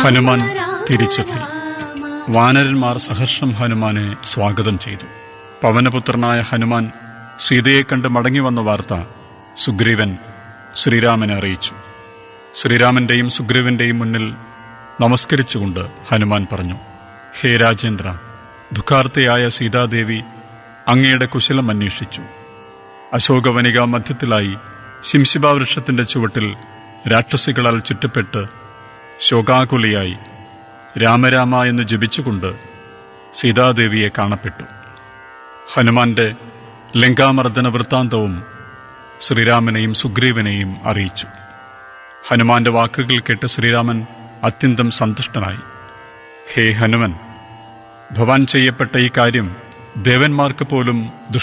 ഹനുമാൻ തിരിച്ചെത്തി വാനരന്മാർ സഹർഷം ഹനുമാനെ സ്വാഗതം ചെയ്തു പവനപുത്രനായ ഹനുമാൻ സീതയെ കണ്ട് മടങ്ങി വന്ന വാർത്ത സുഗ്രീവൻ ശ്രീരാമനെ അറിയിച്ചു ശ്രീരാമന്റെയും സുഗ്രീവന്റെയും മുന്നിൽ നമസ്കരിച്ചുകൊണ്ട് ഹനുമാൻ പറഞ്ഞു ഹേ രാജേന്ദ്ര ദുഃഖാർത്തയായ സീതാദേവി അങ്ങയുടെ കുശലം അന്വേഷിച്ചു അശോകവനിക മധ്യത്തിലായി ശിംശിബാവൃക്ഷത്തിന്റെ ചുവട്ടിൽ രാക്ഷസികളാൽ ചുറ്റപ്പെട്ട് ശോകാകുലിയായി രാമരാമ എന്ന് ജപിച്ചുകൊണ്ട് സീതാദേവിയെ കാണപ്പെട്ടു ഹനുമാന്റെ ലങ്കാമർദ്ദന വൃത്താന്തവും ശ്രീരാമനെയും സുഗ്രീവനെയും അറിയിച്ചു ഹനുമാന്റെ വാക്കുകൾ കേട്ട് ശ്രീരാമൻ അത്യന്തം സന്തുഷ്ടനായി ഹേ ഹനുമൻ ഭവാൻ ചെയ്യപ്പെട്ട ഈ കാര്യം ദേവന്മാർക്ക് പോലും